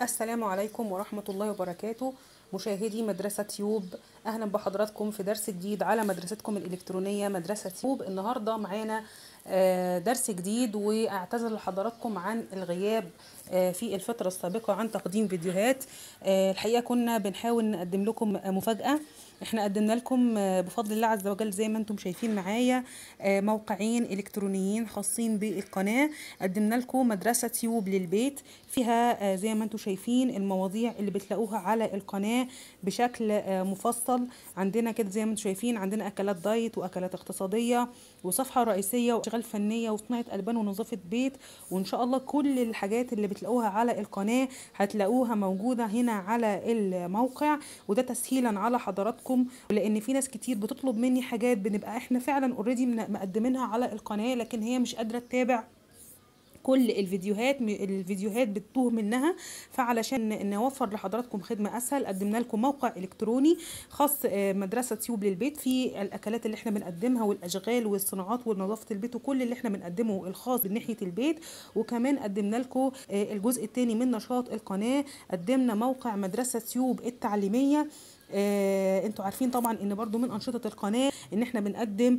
السلام عليكم ورحمة الله وبركاته مشاهدي مدرسة تيوب أهلا بحضراتكم في درس جديد على مدرستكم الإلكترونية مدرسة تيوب النهاردة معانا آه، درس جديد واعتذر لحضراتكم عن الغياب آه، في الفترة السابقة عن تقديم فيديوهات آه، الحقيقة كنا بنحاول نقدم لكم مفاجأة احنا قدمنا لكم آه، بفضل الله عز وجل زي ما انتم شايفين معايا آه، موقعين الكترونيين خاصين بالقناه قدمنا لكم مدرسه تيوب للبيت فيها آه، زي ما انتم شايفين المواضيع اللي بتلاقوها على القناه بشكل آه، مفصل عندنا كده زي ما انتم شايفين عندنا اكلات دايت واكلات اقتصاديه وصفحه رئيسيه واشغال فنيه وصناعه البان ونظافه بيت وان شاء الله كل الحاجات اللي بتلاقوها على القناه هتلاقوها موجوده هنا على الموقع وده تسهيلا على حضراتكم لان في ناس كتير بتطلب مني حاجات بنبقى احنا فعلا اوريدي مقدمينها على القناه لكن هي مش قادره تتابع كل الفيديوهات الفيديوهات بتتوه منها فعلشان نوفر لحضراتكم خدمه اسهل قدمنا لكم موقع الكتروني خاص آه، مدرسه تيوب للبيت في الاكلات اللي احنا بنقدمها والاشغال والصناعات ونظافه البيت وكل اللي احنا بنقدمه الخاص بناحيه البيت وكمان قدمنا لكم آه، الجزء الثاني من نشاط القناه قدمنا موقع مدرسه تيوب التعليميه آه، انتوا عارفين طبعا ان برضو من انشطه القناه ان احنا بنقدم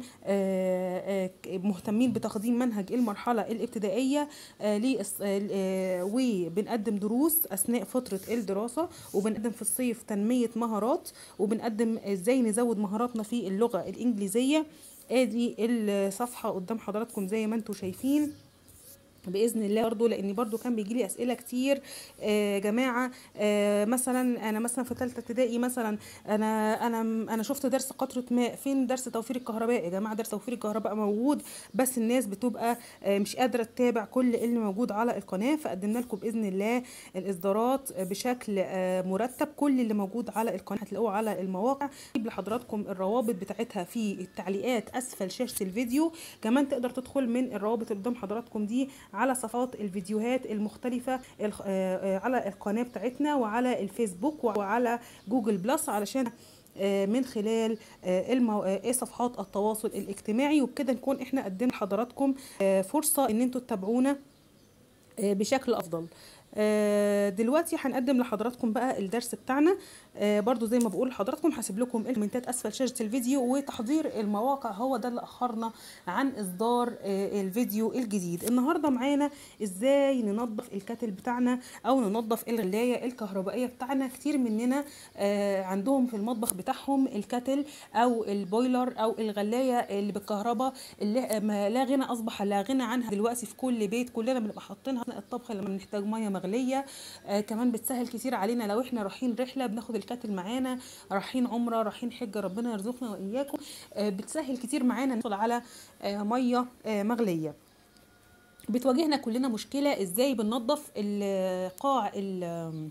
آه، آه، مهتمين بتقديم منهج المرحله الابتدائيه آه، للس- آه، وبنقدم دروس اثناء فتره الدراسه وبنقدم في الصيف تنميه مهارات وبنقدم ازاي نزود مهاراتنا في اللغه الانجليزيه ادي الصفحه قدام حضراتكم زي ما انتوا شايفين باذن الله برضو لان برضو كان بيجي لي اسئله كتير آه جماعه آه مثلا انا مثلا في ثالثه ابتدائي مثلا انا انا انا شفت درس قطره ماء فين درس توفير الكهرباء يا جماعه درس توفير الكهرباء موجود بس الناس بتبقى آه مش قادره تتابع كل اللي موجود على القناه فقدمنا لكم باذن الله الاصدارات بشكل آه مرتب كل اللي موجود على القناه هتلاقوه على المواقع اجيب لحضراتكم الروابط بتاعتها في التعليقات اسفل شاشه الفيديو كمان تقدر تدخل من الروابط اللي قدام حضراتكم دي على صفحات الفيديوهات المختلفة الخ- آه، آه، على القناة بتاعتنا وعلى الفيسبوك وعلى جوجل بلس علشان آه، من خلال آه، المو... آه، صفحات التواصل الاجتماعي وبكده نكون احنا قدمنا لحضراتكم آه، فرصة ان انتوا تتابعونا آه، بشكل افضل آه، دلوقتي هنقدم لحضراتكم بقى الدرس بتاعنا آه، برضو زي ما بقول لحضراتكم هسيب لكم الكومنتات اسفل شاشه الفيديو وتحضير المواقع هو ده اللي اخرنا عن اصدار آه، الفيديو الجديد النهارده معانا ازاي ننظف الكاتل بتاعنا او ننظف الغلايه الكهربائيه بتاعنا كتير مننا آه، عندهم في المطبخ بتاعهم الكاتل او البويلر او الغلايه اللي بالكهرباء اللي ما لا غنى اصبح لا غنى عنها دلوقتي في كل بيت كلنا بنبقى حاطينها اثناء الطبخ لما بنحتاج ميه مغليه آه كمان بتسهل كتير علينا لو احنا رايحين رحله بناخد الكاتل معانا رايحين عمره رايحين حجه ربنا يرزقنا واياكم آه بتسهل كتير معانا ندخل على آه ميه آه مغليه بتواجهنا كلنا مشكله ازاي بننظف ال- قاع ال-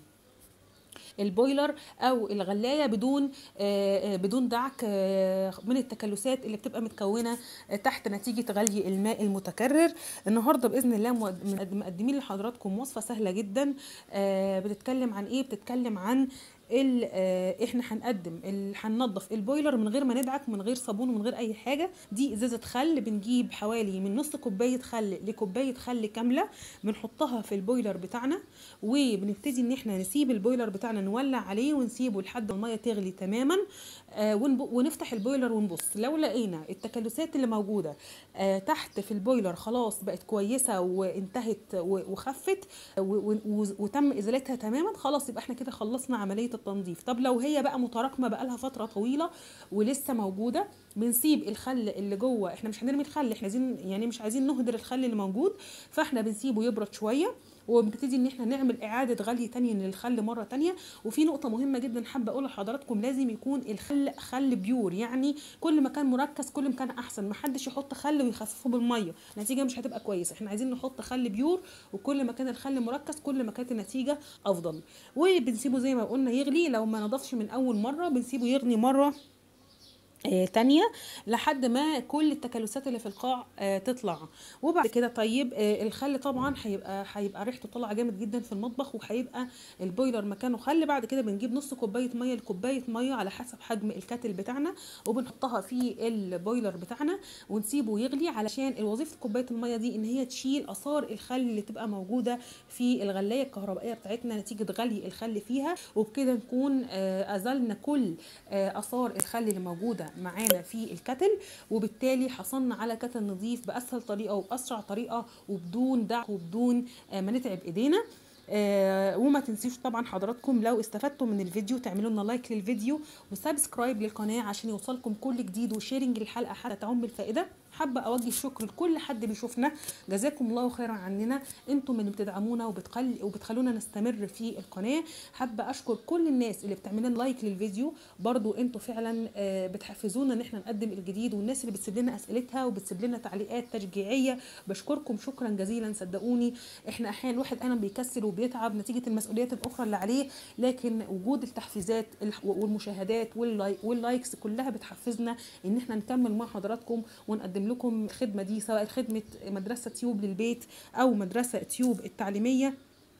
البويلر او الغلايه بدون آه، آه، بدون دعك آه، من التكلسات اللي بتبقى متكونه آه، تحت نتيجه غلي الماء المتكرر النهارده باذن الله مقد- مقد- مقدمين لحضراتكم وصفه سهله جدا آه، بتتكلم عن ايه بتتكلم عن ال- آه، احنا هنقدم ال- هننضف البويلر من غير ما ندعك من غير صابون ومن غير اي حاجه دي ازازه خل بنجيب حوالي من نص كوبايه خل لكوبايه خل كامله بنحطها في البويلر بتاعنا وبنبتدي ان احنا نسيب البويلر بتاعنا نولع عليه ونسيبه لحد ما الميه تغلي تماما آه ونب- ونفتح البويلر ونبص لو لقينا التكلسات اللي موجوده آه تحت في البويلر خلاص بقت كويسه وانتهت و- وخفت و- و- وتم ازالتها تماما خلاص يبقى احنا كده خلصنا عمليه التنظيف طب لو هي بقى متراكمه بقى لها فتره طويله ولسه موجوده بنسيب الخل اللي جوه احنا مش هنرمي الخل احنا عايزين يعني مش عايزين نهدر الخل اللي موجود فاحنا بنسيبه يبرد شويه وبنبتدي ان احنا نعمل اعاده غلي تانية للخل مره تانية وفي نقطه مهمه جدا حابه اقولها لحضراتكم لازم يكون الخل خل بيور يعني كل ما كان مركز كل ما كان احسن ما حدش يحط خل ويخففه بالميه النتيجه مش هتبقى كويسه احنا عايزين نحط خل بيور وكل ما كان الخل مركز كل ما كانت النتيجه افضل وبنسيبه زي ما قلنا يغلي لو ما نضفش من اول مره بنسيبه يغلي مره آه، تانية لحد ما كل التكالسات اللي في القاع آه، تطلع وبعد كده طيب آه، الخل طبعا هيبقى هيبقى ريحته طالعه جامد جدا في المطبخ وهيبقى البويلر مكانه خل بعد كده بنجيب نص كوبايه ميه لكوبايه ميه على حسب حجم الكاتل بتاعنا وبنحطها في البويلر بتاعنا ونسيبه يغلي علشان وظيفه كوبايه الميه دي ان هي تشيل اثار الخل اللي تبقى موجوده في الغلايه الكهربائيه بتاعتنا نتيجه غلي الخل فيها وبكده نكون آه، ازلنا كل آه، اثار الخل اللي موجوده معانا في الكتل وبالتالي حصلنا على كتل نظيف باسهل طريقه واسرع طريقه وبدون دعك وبدون آه، ما نتعب ايدينا آه وما تنسيش طبعا حضراتكم لو استفدتم من الفيديو تعملوا لنا لايك للفيديو وسبسكرايب للقناه عشان يوصلكم كل جديد وشيرنج الحلقه حتى تعم بالفائده حابه اوجه الشكر لكل حد بيشوفنا جزاكم الله خيرا عننا انتم اللي بتدعمونا وبتخل وبتخلونا نستمر في القناه حابه اشكر كل الناس اللي بتعمل لنا لايك للفيديو برضو انتوا فعلا آه، بتحفزونا ان احنا نقدم الجديد والناس اللي بتسيب لنا اسئلتها وبتسيب لنا تعليقات تشجيعيه بشكركم شكرا جزيلا صدقوني احنا احيانا الواحد احيانا بيكسل وبيتعب نتيجه المسؤوليات الاخرى اللي عليه لكن وجود التحفيزات الح- والمشاهدات واللاي- واللايكس كلها بتحفزنا ان احنا نكمل مع حضراتكم ونقدم لكم الخدمه دي سواء خدمه مدرسه تيوب للبيت او مدرسه تيوب التعليميه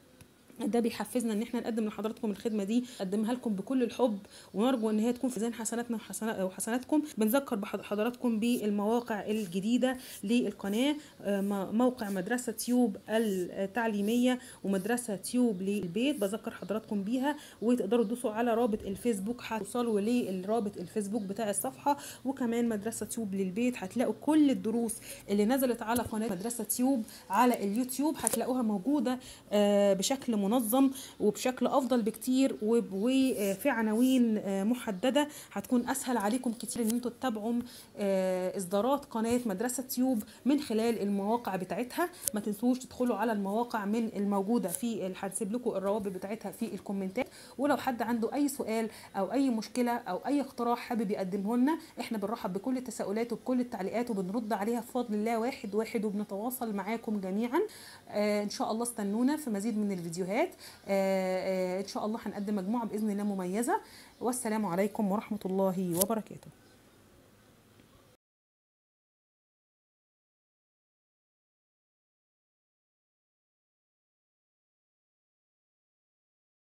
ده بيحفزنا ان احنا نقدم لحضراتكم الخدمه دي نقدمها لكم بكل الحب ونرجو ان هي تكون في ميزان حسناتنا وحسنا- وحسناتكم بنذكر بحضراتكم بالمواقع الجديده للقناه آه، م- موقع مدرسه تيوب التعليميه ومدرسه تيوب للبيت بذكر حضراتكم بيها وتقدروا تدوسوا على رابط الفيسبوك هتوصلوا للرابط الفيسبوك بتاع الصفحه وكمان مدرسه تيوب للبيت هتلاقوا كل الدروس اللي نزلت على قناه مدرسه تيوب على اليوتيوب هتلاقوها موجوده آه، بشكل منظم وبشكل افضل بكتير وب- وفي عناوين آه، محدده هتكون اسهل عليكم كتير ان انتوا تتابعوا آه، اصدارات قناه مدرسه تيوب من خلال المواقع بتاعتها ما تنسوش تدخلوا على المواقع من الموجوده في اللي هنسيب لكم الروابط بتاعتها في الكومنتات ولو حد عنده اي سؤال او اي مشكله او اي اقتراح حابب يقدمه لنا احنا بنرحب بكل التساؤلات وبكل التعليقات وبنرد عليها بفضل الله واحد واحد وبنتواصل معاكم جميعا آه ان شاء الله استنونا في مزيد من الفيديوهات آه آه ان شاء الله هنقدم مجموعه باذن الله مميزه والسلام عليكم ورحمه الله وبركاته